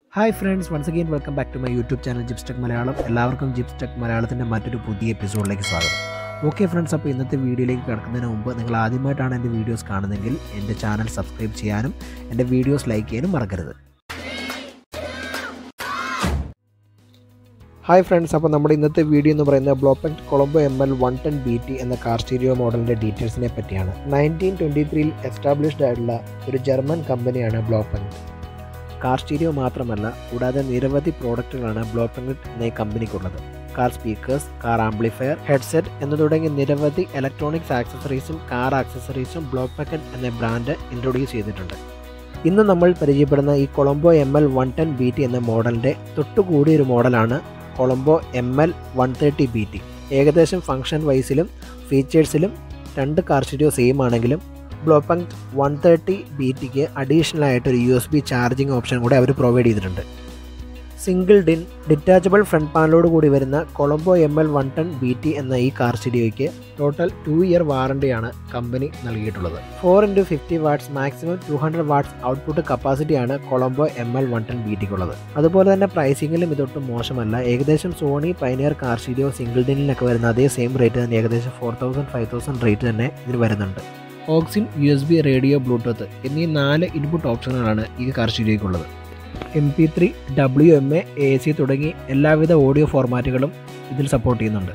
hi friends once again welcome back to my YouTube channel Jips tech Malayalam എല്ലാവർക്കും Jips tech മലയാളത്തിൻ്റെ മറ്റൊരു പുതിയ എപ്പിസോഡിലേക്ക് സ്വാഗതം ഓക്കെ ഫ്രണ്ട്സ് അപ്പോൾ ഇന്നത്തെ വീഡിയോയിലേക്ക് കിടക്കുന്നതിന് മുമ്പ് നിങ്ങൾ ആദ്യമായിട്ടാണ് എൻ്റെ വീഡിയോസ് കാണുന്നതെങ്കിൽ എൻ്റെ ചാനൽ സബ്സ്ക്രൈബ് ചെയ്യാനും എൻ്റെ വീഡിയോസ് ലൈക്ക് ചെയ്യാനും മറക്കരുത് ഹായ് ഫ്രണ്ട്സ് അപ്പോൾ നമ്മുടെ ഇന്നത്തെ വീഡിയോ എന്ന് പറയുന്നത് Blaupunkt Colombo M L one ten B T എന്ന കാർ സ്റ്റീരിയോ മോഡലിൻ്റെ ഡീറ്റെയിൽസിനെ പറ്റിയാണ് നയൻറ്റീൻ ട്വൻറ്റി ത്രീയിൽ എസ്റ്റാബ്ലിഷ്ഡ് ആയിട്ടുള്ള ഒരു ജർമ്മൻ കമ്പനിയാണ് ബ്ലോപ്പക്ട് കാർ സ്റ്റീരിയോ മാത്രമല്ല കൂടാതെ നിരവധി പ്രോഡക്റ്റുകളാണ് ബ്ലോപ്പക്ട് എന്ന ഈ കമ്പനിക്കുള്ളത് car speakers car amplifier headset എന്നു തുടങ്ങി നിരവധി ഇലക്ട്രോണിക്സ് ആക്സസറീസും കാർ ആക്സസറീസും ബ്ലോപ്പക്കറ്റ് എന്ന ബ്രാൻഡ് ഇൻട്രൊഡ്യൂസ് ചെയ്തിട്ടുണ്ട് ഇന്ന് നമ്മൾ പരിചയപ്പെടുന്ന ഈ Colombo M L one ten B T എന്ന മോഡലിൻ്റെ തൊട്ടുകൂടിയൊരു മോഡലാണ് Colombo M L one thirty B T ഏകദേശം ഫംഗ്ഷൻ വൈസിലും ഫീച്ചേഴ്സിലും രണ്ട് കാർ സ്റ്റുഡിയോ സെയിം ആണെങ്കിലും ബ്ലോപ്പങ്ക് വൺ തേർട്ടി ബി ടിക്ക് അഡീഷണൽ ആയിട്ട് ഒരു U S B charging option കൂടെ അവർ പ്രൊവൈഡ് ചെയ്തിട്ടുണ്ട് സിംഗിൾ ഡിൻ ഡിറ്റാച്ചബിൾ ഫ്രണ്ട് പാനലോട് കൂടി വരുന്ന Colombo M L one ten B T എന്ന ഈ കാർ സ്റ്റുഡിയോയ്ക്ക് ടോട്ടൽ ടു ഇയർ വാറണ്ടിയാണ് കമ്പനി നൽകിയിട്ടുള്ളത് four into fifty watts maximum two hundred watts output കപ്പാസിറ്റിയാണ് Colombo M L one ten B ടിക്കുള്ളത് അതുപോലെ തന്നെ പ്രൈസിങ്ങിലും ഇതൊട്ടും മോശമല്ല ഏകദേശം Sony Pioneer car studio single ഡിനിലൊക്കെ വരുന്ന അതേ സെയിം റേറ്റ് തന്നെ ഏകദേശം four thousand five thousand rate തന്നെ ഇതിന് വരുന്നുണ്ട് aux in U S B radio Bluetooth എന്നീ നാല് ഇൻപുട്ട് ഓപ്ഷനുകളാണ് ഈ കാർ സ്റ്റുഡിയോയ്ക്കുള്ളത് M P three W M A A C തുടങ്ങി എല്ലാവിധ ഓഡിയോ ഫോർമാറ്റുകളും ഇതിൽ സപ്പോർട്ട് ചെയ്യുന്നുണ്ട്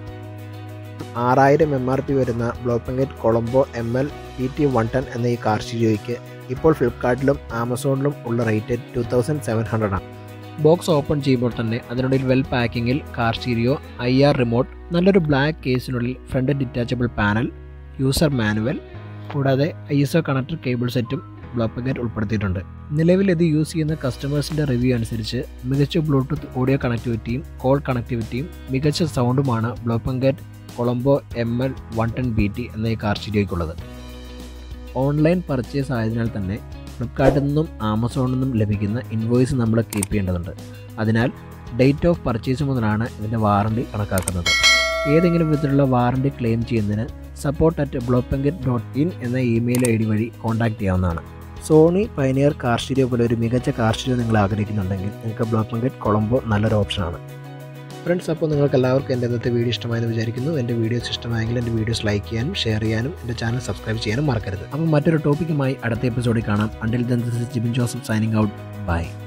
ആറായിരം എം ആർ പി വരുന്ന Blaupunkt Colombo M L P T one ten എന്ന ഈ കാർ സ്റ്റുഡിയോയ്ക്ക് ഇപ്പോൾ ഫ്ലിപ്കാർട്ടിലും ആമസോണിലും ഉള്ള rate two thousand seven hundred ആണ് ബോക്സ് ഓപ്പൺ ചെയ്യുമ്പോൾ തന്നെ അതിനുള്ളിൽ വെൽ പാക്കിങ്ങിൽ car stereo I R remote നല്ലൊരു ബ്ലാക്ക് കേസിനുള്ളിൽ front detachable panel user manual കൂടാതെ I S O connector cable സെറ്റും ബ്ലോപ്പഗേറ്റ് ഉൾപ്പെടുത്തിയിട്ടുണ്ട് നിലവിൽ ഇത് യൂസ് ചെയ്യുന്ന കസ്റ്റമേഴ്സിൻ്റെ റിവ്യൂ അനുസരിച്ച് മികച്ച ബ്ലൂടൂത്ത് ഓഡിയോ കണക്ടിവിറ്റിയും കോൾ കണക്ടിവിറ്റിയും മികച്ച സൗണ്ടുമാണ് Blaupunkt Colombo M L one ten B T എന്ന ഈ കാർ സ്റ്റുഡിയോയ്ക്കുള്ളത് ഓൺലൈൻ പർച്ചേസ് ആയതിനാൽ തന്നെ ഫ്ലിപ്കാർട്ടിൽ നിന്നും ആമസോണിൽ നിന്നും ലഭിക്കുന്ന ഇൻവോയ്സ് നമ്മൾ കീപ്പ് ചെയ്യേണ്ടതുണ്ട് അതിനാൽ ഡേറ്റ് ഓഫ് പർച്ചേസ് മുതലാണ് ഇതിൻ്റെ വാറണ്ടി കണക്കാക്കുന്നത് ഏതെങ്കിലും വിധത്തിലുള്ള വാറണ്ടി ക്ലെയിം ചെയ്യുന്നതിന് support at Blaupunkt dot in എന്ന ഇമെയിൽ ഐ ഡി വഴി കോൺടാക്ട് ചെയ്യാവുന്നതാണ് സോണി പൈനിയർ കാർ സ്റ്റുഡിയോ പോലെ ഒരു മികച്ച കാർ സ്റ്റുഡിയോ നിങ്ങൾ ആഗ്രഹിക്കുന്നുണ്ടെങ്കിൽ നിങ്ങൾക്ക് ബ്ലോപ്പങ്കറ്റ് കൊളംബോ നല്ലൊരു ഓപ്ഷനാണ് ഫ്രണ്ട്സ് അപ്പോൾ നിങ്ങൾക്ക് എല്ലാവർക്കും എൻ്റെ ഇന്നത്തെ വീഡിയോ ഇഷ്ടമായെന്ന് വിചാരിക്കുന്നു എൻ്റെ വീഡിയോസ് ഇഷ്ടമായെങ്കിൽ എൻ്റെ വീഡിയോസ് ലൈക്ക് ചെയ്യാനും ഷെയർ ചെയ്യാനും എൻ്റെ ചാനൽ സബ്സ്ക്രൈബ് ചെയ്യാനും മറക്കരുത് അപ്പോൾ മറ്റൊരു ടോപ്പിക്കുമായി അടുത്ത എപ്പിസോഡിൽ കാണാം until then this is Jibin Joseph signing out by